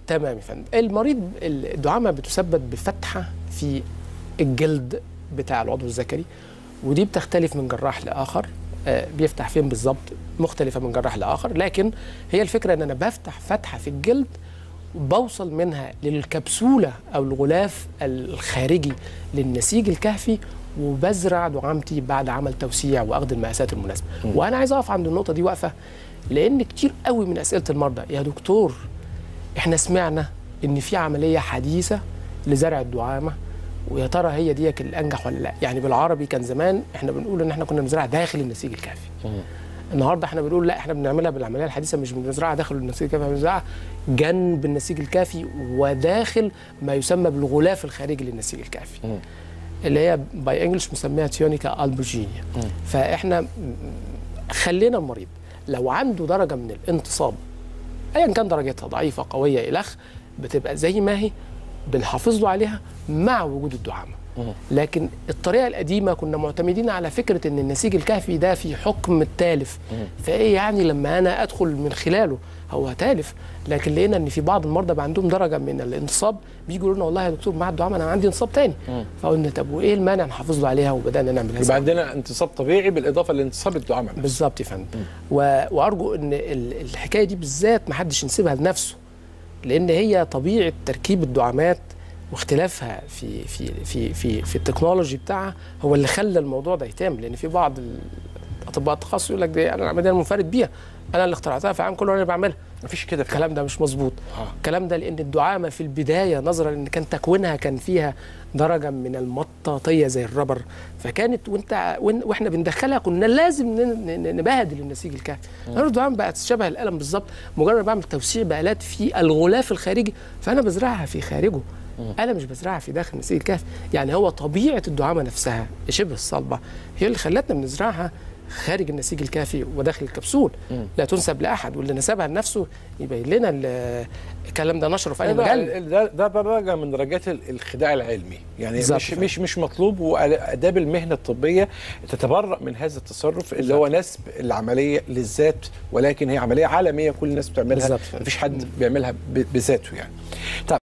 تمام يا فندم المريض الدعامه بتسبب بفتحه في الجلد بتاع العضو الذكري ودي بتختلف من جراح لاخر آه، بيفتح فين بالظبط مختلفه من جراح لاخر لكن هي الفكره ان انا بفتح فتحه في الجلد بوصل منها للكبسوله او الغلاف الخارجي للنسيج الكهفي وبزرع دعامتي بعد عمل توسيع واخذ المقاسات المناسبه وانا عايز اقف عند النقطه دي واقفه لان كتير قوي من اسئله المرضى يا دكتور احنا سمعنا ان في عمليه حديثه لزرع الدعامه ويا ترى هي ديك الانجح ولا لا يعني بالعربي كان زمان احنا بنقول ان احنا كنا بنزرعها داخل النسيج الكهفي النهارده احنا بنقول لا احنا بنعملها بالعمليه الحديثه مش بنزرعها داخل النسيج الكهفي احنا بنزرعها جنب النسيج الكهفي وداخل ما يسمى بالغلاف الخارجي للنسيج الكهفي اللي هي باي انجلش مسميها تيونيكا البرجينيا فاحنا م- خلينا المريض لو عنده درجه من الانتصاب ايا كان درجتها ضعيفه قويه الخ بتبقى زي ما هي بنحافظ له عليها مع وجود الدعامه لكن الطريقه القديمه كنا معتمدين على فكره ان النسيج الكهفي ده في حكم التالف فايه يعني لما انا ادخل من خلاله هو تالف لكن لقينا ان في بعض المرضى بقى عندهم درجه من الانتصاب بيجوا يقولوا لنا والله يا دكتور مع الدعامه انا عندي انتصاب تاني فقلنا طب وايه المانع نحافظ له عليها وبدانا نعمل هذا يبقى عندنا انتصاب طبيعي بالاضافه لانتصاب الدعامه نفسه. بالظبط يا فندم و... وارجو ان ال- الحكايه دي بالذات ما حدش ينسبها لنفسه لان هي طبيعه تركيب الدعامات واختلافها في في في في في التكنولوجي بتاعها هو اللي خلى الموضوع ده يتم لان في بعض ال- اطباء التخصص يقول لك دي انا العمليه المنفرد بيها انا اللي اخترعتها في العالم كله انا اللي بعملها مفيش كده فعلا الكلام ده مش مظبوط آه. الكلام ده لان الدعامه في البدايه نظرا ان كان تكوينها كان فيها درجه من المطاطيه زي الربر فكانت وانت وإن- واحنا بندخلها كنا لازم ن- ن- نبهدل النسيج الكهفي انا الدعامه بقت شبه القلم بالظبط مجرد ما بعمل توسيع بالات في الغلاف الخارجي فانا بزرعها في خارجه انا مش بزرعها في داخل النسيج الكهفي يعني هو طبيعه الدعامه نفسها شبه الصلبه هي اللي خلتنا بنزرعها خارج النسيج الكافي وداخل الكبسول لا تنسب لاحد واللي نسبها لنفسه يبين لنا ال- الكلام ده نشره في اي مجله ده ده درجه من درجات ال- الخداع العلمي يعني بالظبط مش فعلا. مش مش مطلوب واداب المهنه الطبيه تتبرأ من هذا التصرف اللي هو نسب العمليه للذات ولكن هي عمليه عالميه كل الناس بتعملها بالظبط فعلا. مفيش حد بيعملها ب- بذاته يعني طب